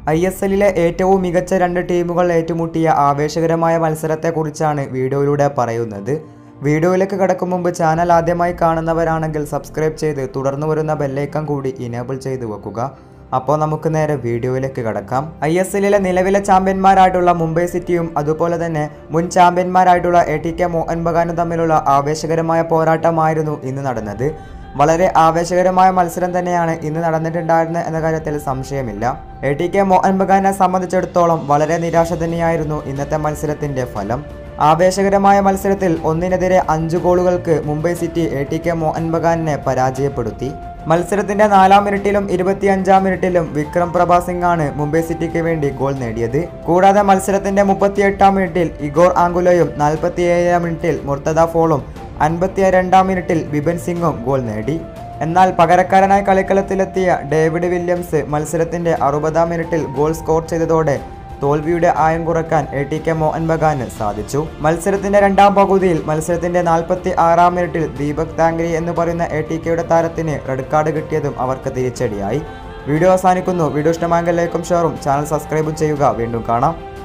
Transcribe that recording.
I S എല്ലിലെ ഏറ്റവും മികച്ച രണ്ട് ടീമുകൾ ഏറ്റുമുട്ടിയ ആവേശകരമായ മത്സരത്തെക്കുറിച്ചാണ് വീഡിയോയിലൂടെ പറയുന്നത് വീഡിയോയിലേക്ക് കടക്കും മുമ്പ് ചാനൽ ആദ്യമായി കാണുന്നവരാണെങ്കിൽ സബ്സ്ക്രൈബ് ചെയ്ത് തുടർന്ന് വരുന്ന ബെല്ലൈക്കൺ കൂടി ഇനേബിൾ ചെയ്ത് വെക്കുക അപ്പോൾ നമുക്ക് നേരെ വീഡിയോയിലേക്ക് കടക്കാം ഐ എസ് എല്ലിലെ നിലവിലെ ചാമ്പ്യന്മാരായിട്ടുള്ള മുംബൈ സിറ്റിയും അതുപോലെ തന്നെ മുൻ ചാമ്പ്യന്മാരായിട്ടുള്ള എ ടി കെ മോഹൻ ബഗാനും തമ്മിലുള്ള ആവേശകരമായ പോരാട്ടമായിരുന്നു ഇന്ന് നടന്നത് വളരെ ആവേശകരമായ മത്സരം തന്നെയാണ് ഇന്ന് നടന്നിട്ടുണ്ടായിരുന്നത് എന്ന കാര്യത്തിൽ സംശയമില്ല എ ടി കെ മോഹൻ ബഗാനെ സംബന്ധിച്ചിടത്തോളം വളരെ നിരാശ തന്നെയായിരുന്നു ഇന്നത്തെ മത്സരത്തിന്റെ ഫലം ആവേശകരമായ മത്സരത്തിൽ ഒന്നിനെതിരെ അഞ്ച് ഗോളുകൾക്ക് Mumbai city A T K Mohan ബഗാനെ പരാജയപ്പെടുത്തി മത്സരത്തിന്റെ നാലാം മിനിറ്റിലും ഇരുപത്തിയഞ്ചാം മിനിറ്റിലും വിക്രം പ്രഭ സിംഗ് ആണ് മുംബൈ സിറ്റിക്ക് വേണ്ടി ഗോൾ നേടിയത് കൂടാതെ മത്സരത്തിന്റെ മുപ്പത്തിയെട്ടാം മിനിറ്റിൽ ഇഗോർ ആംഗുലയും നാൽപ്പത്തിയേഴാം മിനിറ്റിൽ മുർത്തദ ഫോളും അൻപത്തി രണ്ടാം മിനിറ്റിൽ ബിബൻ സിംഗും ഗോൾ നേടി എന്നാൽ പകരക്കാരനായി കളിക്കളത്തിലെത്തിയ ഡേവിഡ് വില്യംസ് മത്സരത്തിന്റെ അറുപതാം മിനിറ്റിൽ ഗോൾ സ്കോർ ചെയ്തതോടെ തോൽവിയുടെ ആയം കുറയ്ക്കാൻ എ ടി കെ മോഹൻ ബഗാന് സാധിച്ചു മത്സരത്തിന്റെ രണ്ടാം പകുതിയിൽ മത്സരത്തിന്റെ നാൽപ്പത്തി ആറാം മിനിറ്റിൽ ദീപക് താങ്കരി എന്ന് പറയുന്ന എ ടി കെയുടെ താരത്തിന് റെഡ് കാർഡ് കിട്ടിയതും അവർക്ക് തിരിച്ചടിയായി വീഡിയോ അവസാനിക്കുന്നു വീഡിയോ ഇഷ്ടമായെങ്കിൽ ലൈക്കും ഷെയറും ചാനൽ സബ്സ്ക്രൈബും ചെയ്യുക വീണ്ടും കാണാം